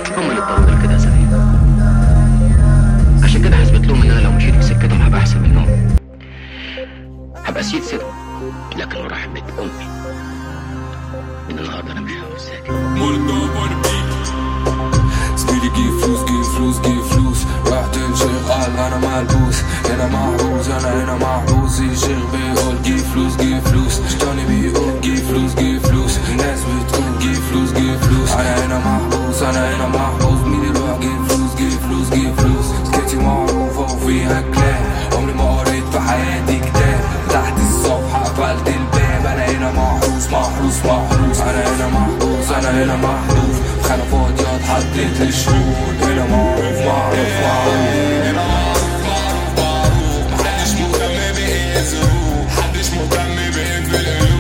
هم اللي اضطروا لكده يا سعيد عشان كده هثبت لهم ان انا لو مشيت في سكتهم هبقى احسن منهم هبقى سيد سيدهم لكن ورحمة امي من النهارده انا مش هقول ساكت زميلي جيب فلوس جيب فلوس جيب فلوس رحت الشيخ قال انا ملبوس هنا محبوس انا هنا محبوس الشيخ بيقول جيب فلوس جيب فلوس شتاني بيقول جيب فلوس جيب فلوس الناس بتقول جيب فلوس جيب فلوس انا هنا محبوس انا هنا محبوس مين يروح جيب فلوس جيب فلوس جيب فلوس سكتي معروفة وفيها كلام عمري ما قريت في حياتي كتاب تحت الصفحة قفلت الباب انا هنا محروس محروس محروس انا هنا محبوس انا هنا محبوس خانة فاضية اتحطيت للشهور هنا معروف معروف معروف هنا معروف معروف معروف محدش مهتم بإيه الظروف محدش مهتم بإيه في القلوب